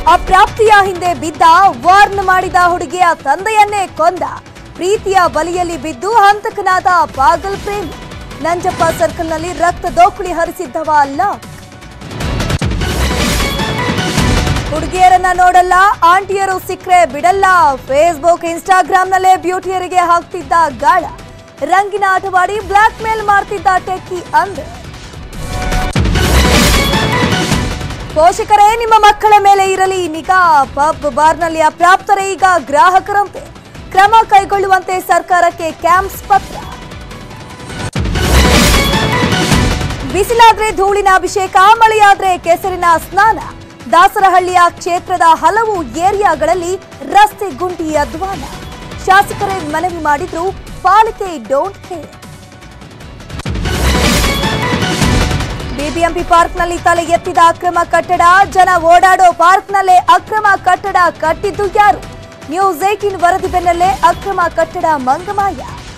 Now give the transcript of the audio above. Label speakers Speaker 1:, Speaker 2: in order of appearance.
Speaker 1: ಅಪ್ರಾಪ್ತಿಯ ಹಿಂದೆ ಬಿದ್ದ ವಾರ್ನ್ ಮಾಡಿದ ಹುಡುಗಿಯ ತಂದೆಯನ್ನೇ ಕೊಂದ ಪ್ರೀತಿಯ ಬಲಿಯಲ್ಲಿ ಬಿದ್ದು ಹಂತಕನಾದ ಪಾಗಲ್ ಪ್ರೇಮಿ ನಂಜಪ್ಪ ಸರ್ಕಲ್ನಲ್ಲಿ ರಕ್ತ ದೋಕುಳಿ ಹರಿಸಿದ್ದವ ಅಲ್ಲ ಹುಡುಗಿಯರನ್ನ ನೋಡಲ್ಲ ಆಂಟಿಯರು ಸಿಕ್ರೆ ಬಿಡಲ್ಲ ಫೇಸ್ಬುಕ್ ಇನ್ಸ್ಟಾಗ್ರಾಂನಲ್ಲೇ ಬ್ಯೂಟಿಯರಿಗೆ ಹಾಕ್ತಿದ್ದ ಗಾಳ ರಂಗಿನ ಆಟವಾಡಿ ಬ್ಲಾಕ್ ಮೇಲ್ ಮಾಡ್ತಿದ್ದ ಟೆಕ್ಕಿ ಅಂದ ಪೋಷಕರೇ ನಿಮ್ಮ ಮಕ್ಕಳ ಮೇಲೆ ಇರಲಿ ನಿಗಾ ಪಬ್ ಬಾರ್ನಲ್ಲಿ ಅಪ್ರಾಪ್ತರೇ ಈಗ ಗ್ರಾಹಕರಂತೆ ಕ್ರಮ ಕೈಗೊಳ್ಳುವಂತೆ ಸರ್ಕಾರಕ್ಕೆ ಕ್ಯಾಂಪ್ಸ್ ಪತ್ರ ಬಿಸಿಲಾದ್ರೆ ಧೂಳಿನ ಅಭಿಷೇಕ ಮಳೆಯಾದ್ರೆ ಕೆಸರಿನ ಸ್ನಾನ ದಾಸರಹಳ್ಳಿಯ ಕ್ಷೇತ್ರದ ಹಲವು ಏರಿಯಾಗಳಲ್ಲಿ ರಸ್ತೆ ಗುಂಡಿ ಅಧ್ವಾನ ಶಾಸಕರೇ ಮನವಿ ಮಾಡಿದ್ರು ಪಾಲಿಕೆ ಡೋಂಟ್ ಕೇರ್ ಬಿಬಿಎಂಪಿ ಪಾರ್ಕ್ನಲ್ಲಿ ತಲೆ ಎತ್ತಿದ ಅಕ್ರಮ ಕಟ್ಟಡ ಜನ ಓಡಾಡೋ ಪಾರ್ಕ್ನಲ್ಲೇ ಅಕ್ರಮ ಕಟ್ಟಡ ಕಟ್ಟಿದ್ದು ಯಾರು ನ್ಯೂಸ್ ಏಟೀನ್ ವರದಿ ಬೆನ್ನಲ್ಲೇ ಅಕ್ರಮ ಕಟ್ಟಡ ಮಂಗಮಾಯ